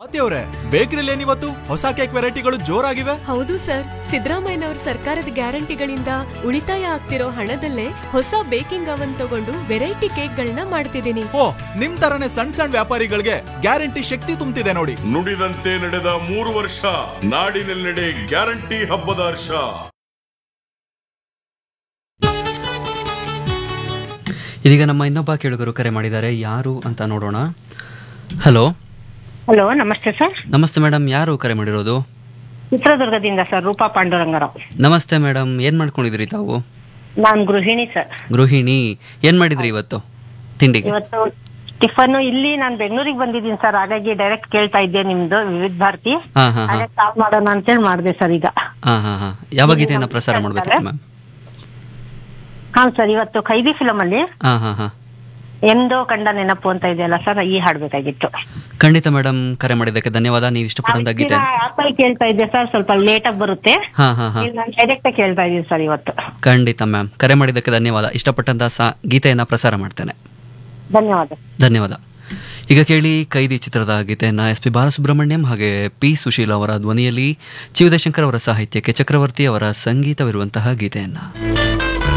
ಅವ್ರೆ ಬೇಕರಿಲಿ ಏನಿವತ್ತು ಹೊಸ ಕೇಕ್ ವೆರೈಟಿಗಳು ಜೋರಾಗಿವೆ ಹೌದು ಸರ್ ಸಿದ್ದರಾಮಯ್ಯನವ್ರ ಸರ್ಕಾರದ ಗ್ಯಾರಂಟಿಗಳಿಂದ ಉಳಿತಾಯ ಆಗ್ತಿರೋ ಹಣದಲ್ಲೇ ಹೊಸ ಬೇಕಿಂಗ್ ಅವನ್ ತಗೊಂಡು ವೆರೈಟಿ ಕೇಕ್ಗಳನ್ನ ಮಾಡ್ತಿದ್ದೀನಿ ಓ ನಿಮ್ ತರನೇ ಸಣ್ಣ ಸಣ್ಣ ವ್ಯಾಪಾರಿಗಳಿಗೆ ಗ್ಯಾರಂಟಿ ಶಕ್ತಿ ತುಂಬ್ತಿದೆ ನೋಡಿ ನುಡಿದಂತೆ ನಡೆದ ಮೂರು ವರ್ಷ ನಾಡಿನೆಲ್ಲೆಡೆ ಗ್ಯಾರಂಟಿ ಹಬ್ಬದ ಹರ್ಷ ಇದೀಗ ನಮ್ಮ ಇನ್ನೊಬ್ಬ ಕೇಳುಗರು ಕರೆ ಮಾಡಿದ್ದಾರೆ ಯಾರು ಅಂತ ನೋಡೋಣ ಹಲೋ ಹಲೋ ನಮಸ್ತೆ ಸರ್ ನಮಸ್ತೆ ಮೇಡಮ್ ಯಾರು ಕರೆ ಮಾಡಿರೋದು ಚಿತ್ರದುರ್ಗದಿಂದ ಸರ್ ರೂಪಾ ಪಾಂಡುರಂಗರಾವ್ ನಮಸ್ತೆ ಮೇಡಮ್ ಏನ್ ಮಾಡ್ಕೊಂಡಿದ್ರಿ ತಾವು ನಾನು ಗೃಹಿಣಿ ಸರ್ ಗೃಹಿಣಿ ಏನ್ ಮಾಡಿದ್ರಿ ಇವತ್ತು ತಿಂಡಿಗೆ ಇವತ್ತು ಟಿಫನ್ ಇಲ್ಲಿ ನಾನು ಬೆಂಗಳೂರಿಗೆ ಬಂದಿದ್ದೀನಿ ಸರ್ ಹಾಗಾಗಿ ಡೈರೆಕ್ಟ್ ಕೇಳ್ತಾ ಇದ್ದೆ ನಿಮ್ದು ವಿವಿಧ ಭಾರತಿ ಹಾ ಹಾ ಹಾ ಹಾಗೆ ಕಾಲ್ ಮಾಡೋಣ ಅಂತೇಳಿ ಮಾಡಿದೆ ಸರ್ ಈಗ ಹಾ ಹಾ ಹಾ ಯಾವ ಗೀತೆಯನ್ನ ಪ್ರಸಾರ ಮಾಡ್ಬೇಕಿತ್ತು ಮ್ಯಾಮ್ ಹಾ ಸರ್ ಇವತ್ತು ಖೈದಿ ಫಿಲಮ್ ಅಲ್ಲಿ ಹಾ ಹಾ ಹಾ ಎಂದೋ ಕಂಡ ನೆನಪು ಅಂತ ಇದೆಯಲ್ಲ ಸರ್ ಈ ಹಾಡ್ಬೇಕಾಗಿತ್ತು ಖಂಡಿತ ಮೇಡಮ್ ಕರೆ ಮಾಡಿದ್ದಕ್ಕೆ ಧನ್ಯವಾದ ನೀವು ಇಷ್ಟಪಟ್ಟಂತ ಗೀತೆ ಆಪಲ್ ಕೇಳ್ತಾ ಇದ್ದೆ ಸರ್ ಸ್ವಲ್ಪ ಲೇಟ್ ಆಗಿ ಬರುತ್ತೆ ಹಾ ಹಾ ಹಾ ನಾನು ಡೈರೆಕ್ಟ್ ಕೇಳ್ತಾ ಇದ್ದೀನಿ ಸರ್ ಇವತ್ತು ಖಂಡಿತ ಮ್ಯಾಮ್ ಕರೆ ಮಾಡಿದ್ದಕ್ಕೆ ಧನ್ಯವಾದ ಇಷ್ಟಪಟ್ಟಂತ ಸಾ ಗೀತೆಯನ್ನ ಪ್ರಸಾರ ಮಾಡ್ತೇನೆ ಧನ್ಯವಾದ ಧನ್ಯವಾದ ಈಗ ಕೇಳಿ ಕೈದಿ ಚಿತ್ರದ ಗೀತೆಯನ್ನ ಎಸ್ ಪಿ ಬಾಲಸುಬ್ರಹ್ಮಣ್ಯಂ ಹಾಗೆ ಪಿ ಸುಶೀಲ್ ಅವರ ಧ್ವನಿಯಲ್ಲಿ ಜೀವದಶಂಕರ್ ಅವರ ಸಾಹಿತ್ಯಕ್ಕೆ ಚಕ್ರವರ್ತಿ ಅವರ ಸಂಗೀತವಿರುವಂತಹ ಗೀತೆಯನ್ನ